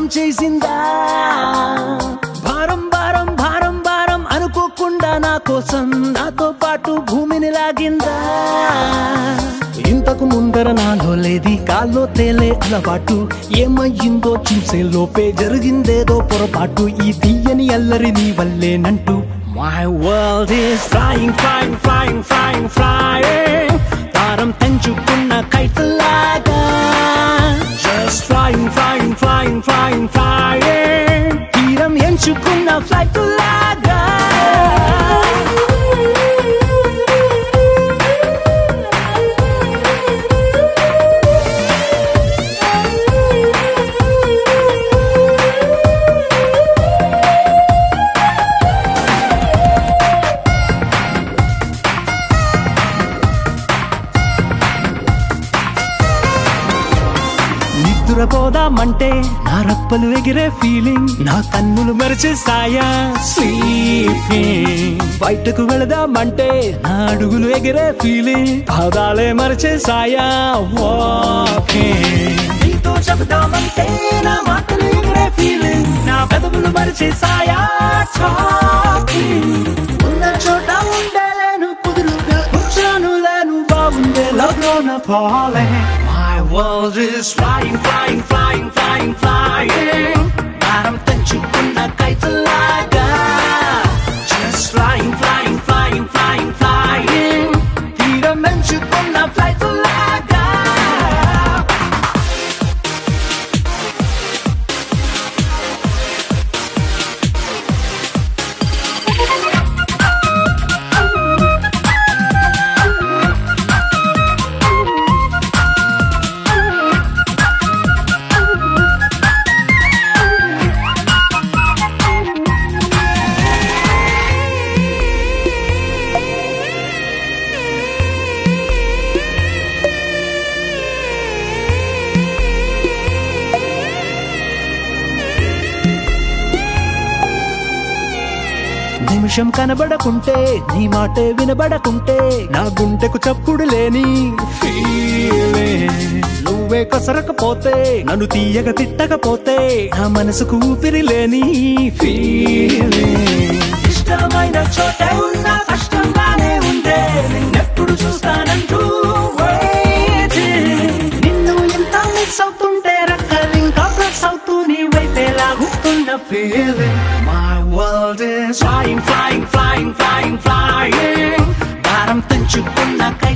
చేసిందా భారం భారం భారం భారం అనుకోకుండా నా కోసం నాతో పాటు భూమిని లాగిందా ఇంతకు ముందర నాలో లేది కాల్లో తేలే అలవాటు ఏమయ్యిందో చూసే లోపే జరిగిందేదో పొరపాటు ఈ తీయని అల్లరి నీ వల్లేనంటూ my world is flying flying flying flying flying తారం తెంచుకున్న కైతలాగా just flying flying flying flying flying తీరం ఎంచుకున్న ఫ్లైట్ లాగా నిద్రపోదామంటే నా రప్పలు ఎగిరే ఫీలింగ్ నా కన్నులు మెరిచేసాయా స్లీపింగ్ బయటకు వెళదామంటే నా అడుగులు ఎగిరే ఫీలింగ్ పాదాలే మరిచేసాయా వాకింగ్ నీతో చెబుదామంటే నా మాటలు ఎగిరే ఫీలింగ్ నా పెదవులు మరిచేసాయా టాకింగ్ ఉన్న చోట ఉండలేను కుదురుగా కూర్చోను లేను బాగుండే లవ్లోన పోలే My world is flying, flying, flying, flying, flying భారం తెంచుకున్న కైతలాగా Just flying, flying, flying, flying, flying తీరం ఎంచుకున్న ఫ్లైట్ లాగా నిమిషం కనబడకుంటే నీ మాటే వినబడకుంటే నా గుండెకు చప్పుడు లేని ఫీలింగ్ నువ్వే కసరకపోతే నన్ను తీయగ తిట్టకపోతే నా మనసుకు ఊపిరి లేని ఫీలింగ్ ఇష్టమైన చోటే ఉన్న కష్టంగానే ఉందే నిన్నెప్పుడు చూస్తానంటూ waiting. నిన్ను ఎంత మిస్ అవుతుంటే రక్కలు ఇంకా ప్లస్ అవుతూ నీ వైపే లాగుతున్న feeling my world is flying flying flying flying flying భారం తెంచుకున్న